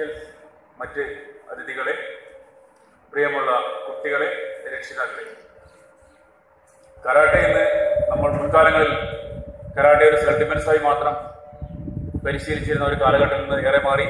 Officials മറ്റ് അതിഥികളെ പ്രിയമുള്ള കുട്ടികളെ രക്ഷിതാക്കളെ കരാട്ടെ ഇന്ന് നമ്മൾ മുൻകാലങ്ങളിൽ കരാട്ടെ ഒരു സെൽഫ് ഡിഫൻസായി മാത്രം പരിശീലിച്ചിരുന്ന ഒരു കാലഘട്ടത്തിൽ നിന്ന് ഏറെ മാറി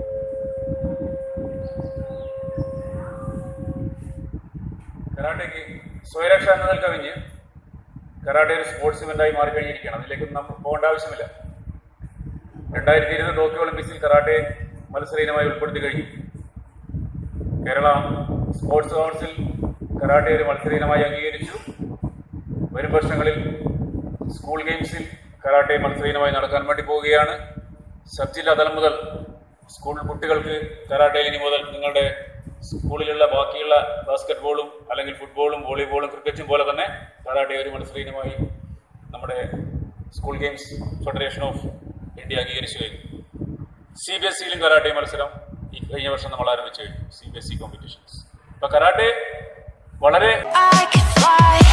കരാട്ടയ്ക്ക് സ്വയരക്ഷ എന്നതിൽ കവിഞ്ഞ് കരാട്ടെ ഒരു സ്പോർട്സ് ഇവന്റായി മാറിക്കഴിഞ്ഞിരിക്കുകയാണ് അതിലേക്ക് നമ്മൾ പോകേണ്ട ആവശ്യമില്ല രണ്ടായിരത്തി ഇരുപത് ടോക്കിയോ ഒളിമ്പിക്സിൽ കരാട്ടെ മത്സര ഇനമായി ഉൾപ്പെടുത്തി കഴിഞ്ഞു കേരള സ്പോർട്സ് കൗൺസിൽ കരാട്ടെ ഒരു മത്സര ഇനമായി അംഗീകരിച്ചു വരും വർഷങ്ങളിൽ സ്കൂൾ ഗെയിംസിൽ കരാട്ടെ മത്സര ഇനമായി നടക്കാൻ വേണ്ടി പോവുകയാണ് സബ് ജില്ലാ തലം മുതൽ സ്കൂൾ കുട്ടികൾക്ക് കരാട്ടെ ഇനി മുതൽ നിങ്ങളുടെ സ്കൂളിലുള്ള ബാക്കിയുള്ള ബാസ്കറ്റ് ബോളും അല്ലെങ്കിൽ ഫുട്ബോളും വോളിബോളും ക്രിക്കറ്റും പോലെ തന്നെ കരാട്ടെ ഒരു മത്സര ഇനമായി നമ്മുടെ school games federation of India അംഗീകരിച്ചു കഴിഞ്ഞു സി ബി എസ് സിയിലും കരാട്ടെ മത്സരം ഈ കഴിഞ്ഞ വർഷം നമ്മൾ ആരംഭിച്ചു കഴിഞ്ഞു C B S C competitions ഇപ്പൊ കരാട്ടെ വളരെ I can fly.